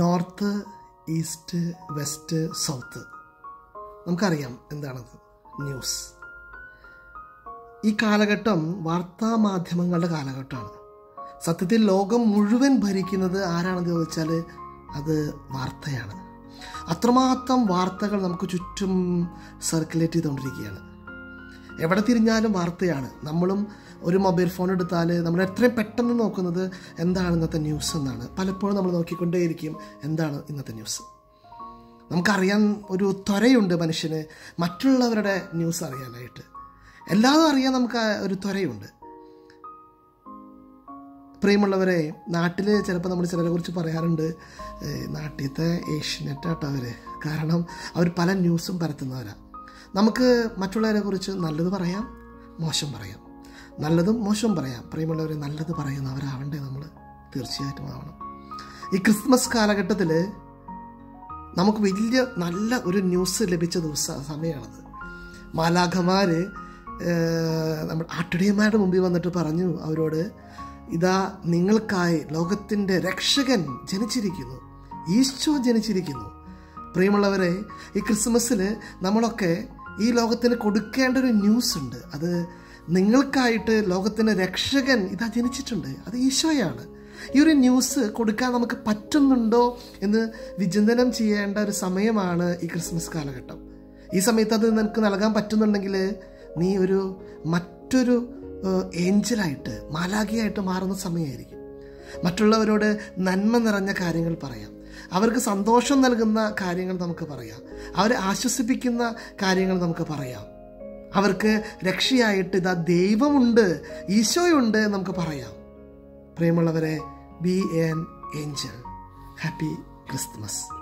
north east west south നമുക്കറിയാം എന്താണത് news ഈ കാലഘട്ടം വാർത്താ മാധ്യമങ്ങളുടെ കാലഘട്ടമാണ് സത്യത്തിൽ ലോകം മുഴുവൻ ഭരിക്കുന്നത് ആരാണെന്ന് ചോദിച്ചാൽ അത് വാർത്തയാണ് അത്രമാത്രം വാർത്തകൾ നമുക്ക് ചുറ്റും സർക്കുലേറ്റ് ചെയ്തുകൊണ്ടിരിക്കുകയാണ് എവിടെ തിരിഞ്ഞാലും വാർത്തയാണ് നമ്മളും ഒരു മൊബൈൽ ഫോൺ എടുത്താൽ നമ്മൾ എത്രയും പെട്ടെന്ന് നോക്കുന്നത് എന്താണ് ഇന്നത്തെ ന്യൂസ് എന്നാണ് പലപ്പോഴും നമ്മൾ നോക്കിക്കൊണ്ടേയിരിക്കും എന്താണ് ഇന്നത്തെ ന്യൂസ് നമുക്കറിയാൻ ഒരു ത്വരയുണ്ട് മനുഷ്യന് മറ്റുള്ളവരുടെ ന്യൂസ് അറിയാനായിട്ട് എല്ലാതും അറിയാൻ നമുക്ക് ആ ഒരു ത്വരയുണ്ട് പ്രിയമുള്ളവരെ നാട്ടിൽ ചിലപ്പോൾ നമ്മൾ ചിലരെ കുറിച്ച് പറയാറുണ്ട് ഏഹ് നാട്ടിലത്തെ ഏഷ്യനെറ്റ് ആട്ടോ അവർ കാരണം അവർ പല ന്യൂസും പരത്തുന്നവരാണ് നമുക്ക് മറ്റുള്ളവരെ കുറിച്ച് നല്ലത് പറയാം മോശം പറയാം നല്ലതും മോശവും പറയാം പ്രിയമുള്ളവരെ നല്ലത് പറയുന്നവരാവണ്ടേ നമ്മൾ തീർച്ചയായിട്ടും ആവണം ഈ ക്രിസ്മസ് കാലഘട്ടത്തിൽ നമുക്ക് വലിയ നല്ല ഒരു ന്യൂസ് ലഭിച്ച ദിവസ സമയമാണത് മാലാഖമാർ നമ്മൾ ആട്ടിടയന്മാരുടെ മുമ്പിൽ വന്നിട്ട് പറഞ്ഞു അവരോട് ഇതാ നിങ്ങൾക്കായി ലോകത്തിൻ്റെ രക്ഷകൻ ജനിച്ചിരിക്കുന്നു ഈശോ ജനിച്ചിരിക്കുന്നു പ്രിയമുള്ളവരെ ഈ ക്രിസ്മസിൽ നമ്മളൊക്കെ ഈ ലോകത്തിന് കൊടുക്കേണ്ട ഒരു ന്യൂസ് ഉണ്ട് അത് നിങ്ങൾക്കായിട്ട് ലോകത്തിൻ്റെ രക്ഷകൻ ഇതാ ജനിച്ചിട്ടുണ്ട് അത് ഈശോയാണ് ഈ ഒരു ന്യൂസ് കൊടുക്കാൻ നമുക്ക് പറ്റുന്നുണ്ടോ എന്ന് വിചിന്തനം ചെയ്യേണ്ട ഒരു സമയമാണ് ഈ ക്രിസ്മസ് കാലഘട്ടം ഈ സമയത്ത് അത് നിനക്ക് നൽകാൻ പറ്റുന്നുണ്ടെങ്കിൽ നീ ഒരു മറ്റൊരു ഏഞ്ചലായിട്ട് മാലാഖിയായിട്ട് മാറുന്ന സമയമായിരിക്കും മറ്റുള്ളവരോട് നന്മ നിറഞ്ഞ കാര്യങ്ങൾ പറയാം അവർക്ക് സന്തോഷം നൽകുന്ന കാര്യങ്ങൾ നമുക്ക് പറയാം അവരെ ആശ്വസിപ്പിക്കുന്ന കാര്യങ്ങൾ നമുക്ക് പറയാം അവർക്ക് രക്ഷയായിട്ട് ഇതാ ദൈവമുണ്ട് ഈശോയുണ്ട് എന്ന് നമുക്ക് പറയാം പ്രിയമുള്ളവരെ be an angel happy Christmas